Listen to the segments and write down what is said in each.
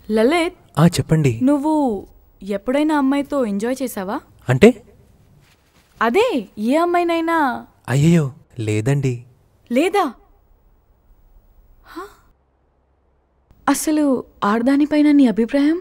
లలిత్ ఆ చెప్పండి నువ్వు ఎప్పుడైనా అమ్మాయితో ఎంజాయ్ చేసావా అంటే అదే ఏ అమ్మాయినైనా అయ్యయ్యో లేదండి లేదా హ? అసలు ఆడదానిపైన నీ అభిప్రాయం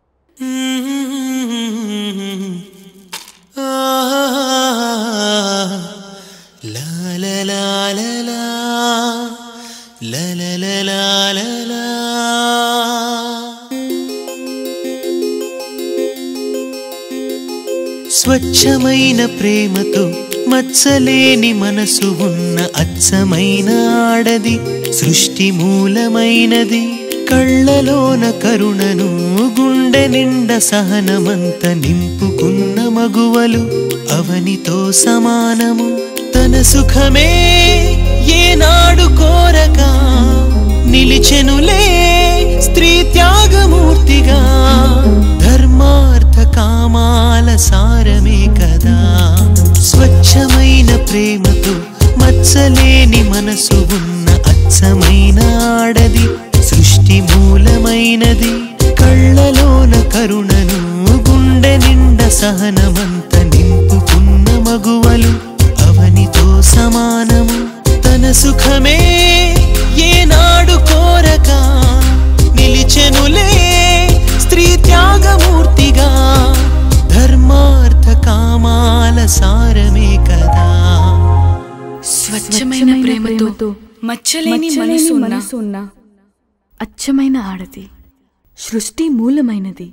స్వచ్ఛమైన ప్రేమతో మచ్చలేని మనసు ఉన్న అచ్చమైన ఆడది సృష్టి మూలమైనది కళ్ళలోన కరుణను గుండె నిండ సహనమంత నింపుకున్న మగువలు అవనితో సమానము తన సుఖమే ఏనాడు కోరక నిలిచెనులే స్త్రీ త్యాగమూర్తిగా ధర్మార్థ కామాల సారమే కదా స్వచ్ఛమైన ప్రేమతో మచ్చలేని మనసు ఉన్న అచ్చమైన ఆడది సృష్టి మూలమైనది కళ్ళలోన కరుణను గుండె నిండ సహనమంత నింపుకున్న మగువలు అవనితో సమానము తన సుఖమే ఏనాడు కోరక నిలిచెనులే స్త్రీ త్యాగమూర్తిగా ధర్మార్థ కామాల సారమే కదా స్వచ్ఛమైన ప్రేమతో మచ్చలేని మనసు ఉన్న అచ్చమైన ఆడది సృష్టి మూలమైనది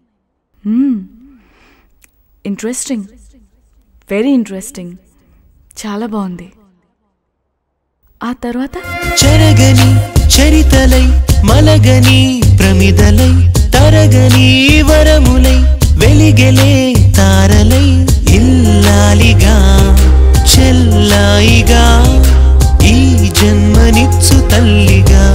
ఇంట్రెస్టింగ్ వెరీ ఇంట్రెస్టింగ్ చాలా బాగుంది ఆ తర్వాత చెరగని చరితలై మలగని ప్రమిదలై తరగని వరములై వెలిగెలే తారలై ఇల్లాలిగా చెల్లాయిగా ఈ జన్మనిచ్చు తల్లిగా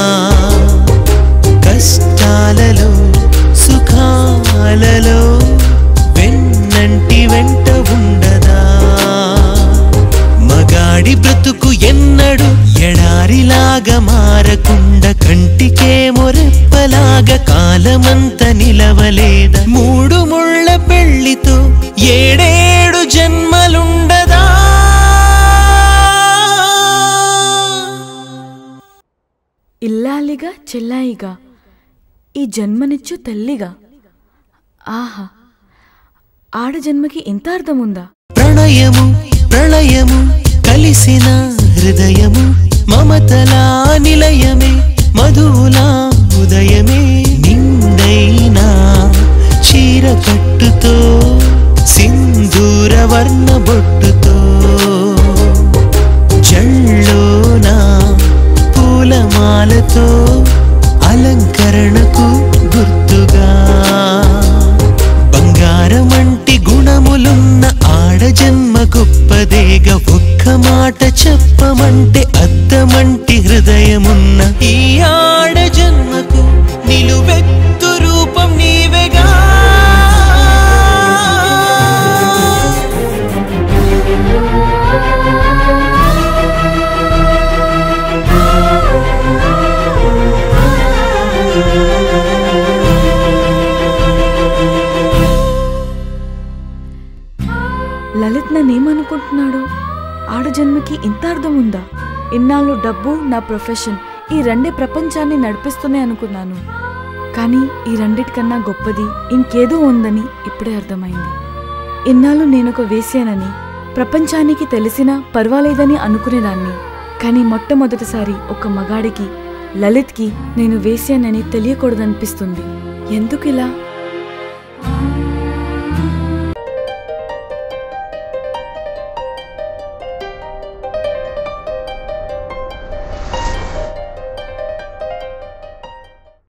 కష్టాలలో సుఖాలలో వెన్నంటి వెంట ఉండదా మగాడి బ్రతుకు ఎన్నడు ఎడారిలాగా మారకుండా కంటికే మొరెప్పలాగా కాలమంత నిలవలేదా మూడు ముళ్ళ పెళ్లితో ఏడేడు జన్మలుండదా ఇల్లాలిగా చెల్లాయిగా ఈ జన్మనిచ్చు తల్లిగా ఆహా ఆడ జన్మకి ఇంత అర్థం ఉందా ప్రణయము ప్రళయము కలిసిన హృదయము మమతలా నిలయమే మధువులా ఉదయమే నిండైనా చీర కట్టుతో సింధూర వర్ణ బొట్టుతో జల్లోన పూలమాలతో అలంకరణకు గుర్తుగా బంగారమంటి గుణములున్న ఆడ జన్మ గొప్పదేగ ఒక్క మాట చెప్పమంటే అద్దమంటి హృదయమున్న ఈ ఆడ జన్మకు నిలువెత్తు రూపం నీవెగా లలిత్ నన్నేమనుకుంటున్నాడు ఆడ జన్మకి ఇంత అర్థం ఉందా ఇన్నాళ్ళు డబ్బు నా ప్రొఫెషన్ ఈ రెండే ప్రపంచాన్ని నడిపిస్తున్నాయి అనుకున్నాను కానీ ఈ రెండిటికన్నా గొప్పది ఇంకేదో ఉందని ఇప్పుడే అర్థమైంది ఇన్నాళ్ళు నేనొక వేశ్యానని ప్రపంచానికి తెలిసినా పర్వాలేదని అనుకునేదాన్ని కానీ మొట్టమొదటిసారి ఒక మగాడికి లలిత్కి నేను వేశ్యానని తెలియకూడదనిపిస్తుంది ఎందుకిలా